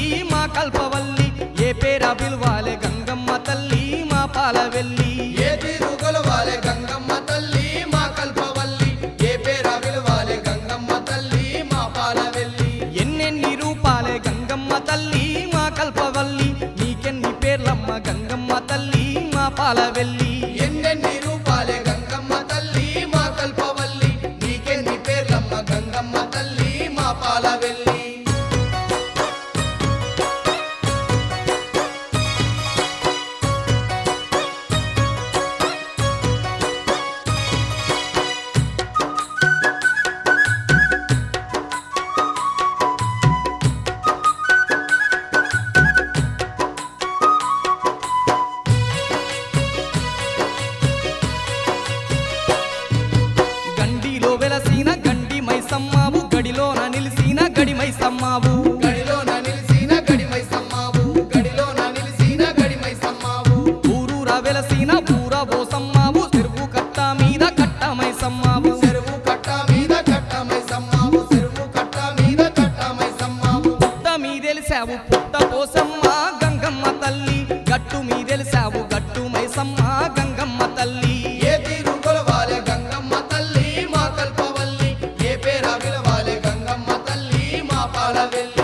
మా కల్పవల్లి ఏ పేర పిలువాలే గంగమ్మ తల్లి మా పాలవెల్లి ఏ తీరు కొలవాలే గంగమ్మ తల్లి మా కల్పవల్లి ఏ పేర విలువాలే గంగమ్మ తల్లి మా పాలవెల్లి ఎన్నెన్ని రూపాలే గంగమ్మ తల్లి మా కల్పవల్లి నీకెన్ని పేర్లమ్మ గంగమ్మ తల్లి మా పాలవెల్లి ఎన్నెన్ని రూపాలే గంగమ్మ తల్లి మా కల్పవల్లి నీకెన్ని పేర్లమ్మ గంగమ్మ తల్లి మా పాలవెల్లి గండిలో వెలసిన గండి మైసమ్మావు గడిలోన నిలిసిన గడి మైసమ్మావు గడిలోన నిలిసిన గడిమై సమ్మావు గడిలోన నిలిసిన గడిమై సమ్మావు ఊరూర వెలసిన ఊర బోసమ్మావు చెరువు కట్ట మీద కట్ట మైసమ్మావు చెరువు కట్ట మీద కట్టమై సమ్మావు చెరువు కట్ట మీద కట్టమై సమ్మావు పుట్ట మీదెలిసావు పుట్ట పోసమ్మ గంగమ్మ తల్లి గట్టు మీదెలిసావు గట్టు మైసమ్మ గంగమ్మ తల్లి ఏ తీరు కొలవాలే గంగమ్మ తల్లి మా కల్పవల్లి ఏ పేర విలవాలే గంగమ్మ తల్లి మా పాలవెల్లి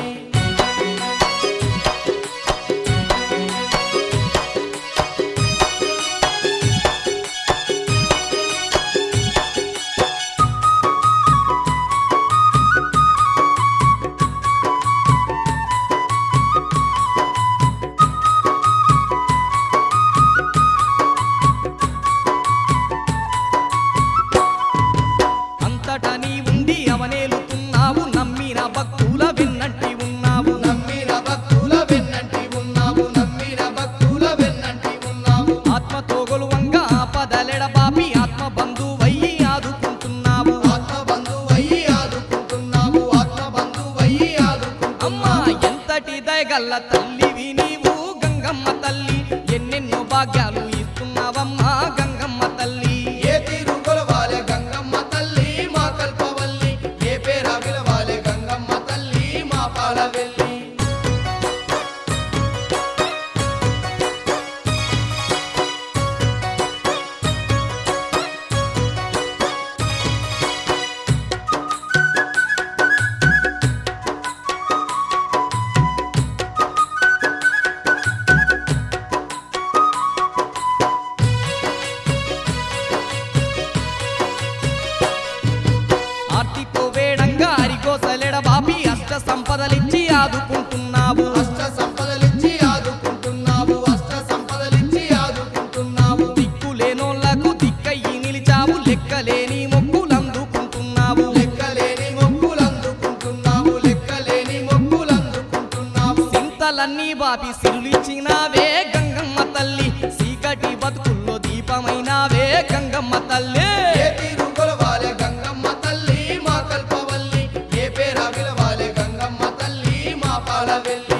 అంతటా నీ ఉండి అవనేలుతున్నావు నమ్మిన భక్తుల విన్నట్టి ఉన్నావు నమ్మిన భక్తుల వెన్నంటి ఉన్నావు నమ్మిన భక్తుల వెన్నంటి ఉన్నావు ఆత్మతో గొలువంగా ఆపదలెడ బాపి ఆత్మ బంధువయ్యి ఆదుకుంటున్నావు ఆత్మ బంధువయ్యి ఆదుకుంటున్నావు ఆత్మ బంధువయ్యి అమ్మా ఆదుకుంటున్నావు ఎంతటి దయగల్ల తల్లివి నీవు గంగమ్మ తల్లి ఎన్నెన్నో భాగ్యాలు ఇస్తున్నావమ్మా గంగమ్మ తల్లి ఏ తీరు కొలవాలే గంగమ్మ తల్లి మా కల్పవల్లి ఏ పేర విలవాలే గంగమ్మ తల్లి మా పాలవెల్లి ఆర్తితో వేడంగా అరిగోసలెడ బాపి అష్ట సంపదలిచ్చి ఆదుకుంటున్నావు అష్ట సంపదలిచ్చి ఆదుకుంటున్నావు అష్ట సంపదలిచ్చి ఆదుకుంటున్నావు దిక్కులేనోళ్లకు దిక్కయ్యి నిలిచావు లెక్కలేని మొక్కులందుకుంటున్నావు లెక్కలేని మొక్కులందుకుంటున్నావు లెక్కలేని మొక్కులందుకుంటున్నావు సింతలన్నీ బాపి సిరులిచ్చినావే గంగమ్మ తల్లి సీకటి బతుకుల్లో దీపమైనావే గంగమ్మ తల్లి ఏ తీరు కొలవాలే గంగమ్మ తల్లి మా కల్పవల్లి ఏ పేర విలవాలే గంగమ్మ తల్లి మా పాలవెల్లి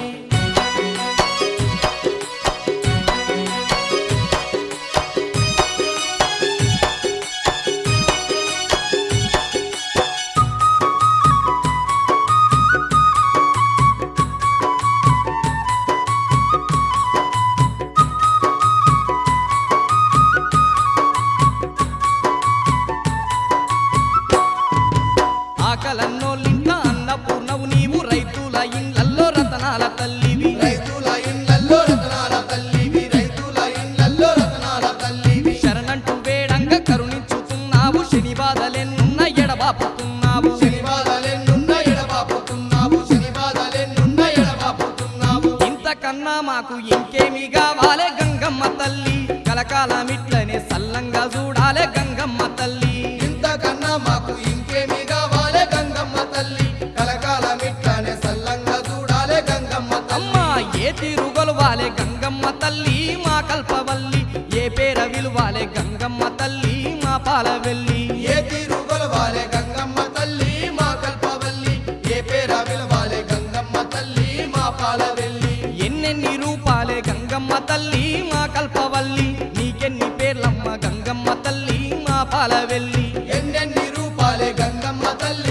ఆకలన్నోళ్ళింట అన్నపూర్ణవు నీవు రైతుల ఇళ్ళల్లో రతనాల తల్లివి రైతుల ఇండ్లల్లో రతనాల తల్లివి రైతుల ఇండ్లల్లో రతనాల తల్లివి శరణంటూ వేడంగా కరుణించుతున్నావు శని బాధలెన్నున్న ఎడబాపుతున్నావు శనివాదాలెన్నున్న ఎడబాపుతున్నావు శనివాదాలెన్నున్న ఎడబాపుతున్నావు ఇంతకన్నా మాకు ఇంకేమి కావాలే గంగమ్మ తల్లి కలకాలమిట్లనే సల్లంగా చూడాలే గంగమ్మ తల్లి ఇంతకన్నా మాకు ఇంకేమి కావాలే గంగమ్మ తల్లి కలకాలం ఇట్లానే సల్లంగా చూడాలే గంగమ్మ అమ్మా తల్లి ఏ తీరుగొలవాలే గంగమ్మ తల్లి మా కల్పవల్లి ఏ పేర విలువాలే గంగమ్మ తల్లి మా పాలవెల్లి ఏ తీరు కొలవాలే గంగమ్మ తల్లి మా కల్పవల్లి ఏ పేర విలవాలే గంగమ్మ తల్లి మా పాలవెల్లి ఎన్నెన్ని రూపాలే గంగమ్మ తల్లి మా కల్పవల్లి నీకెన్ని పేర్లమ్మ గంగమ్మ తల్లి మా పాలవెల్లి ఎన్నెన్ని రూపాలే గంగమ్మ తల్లి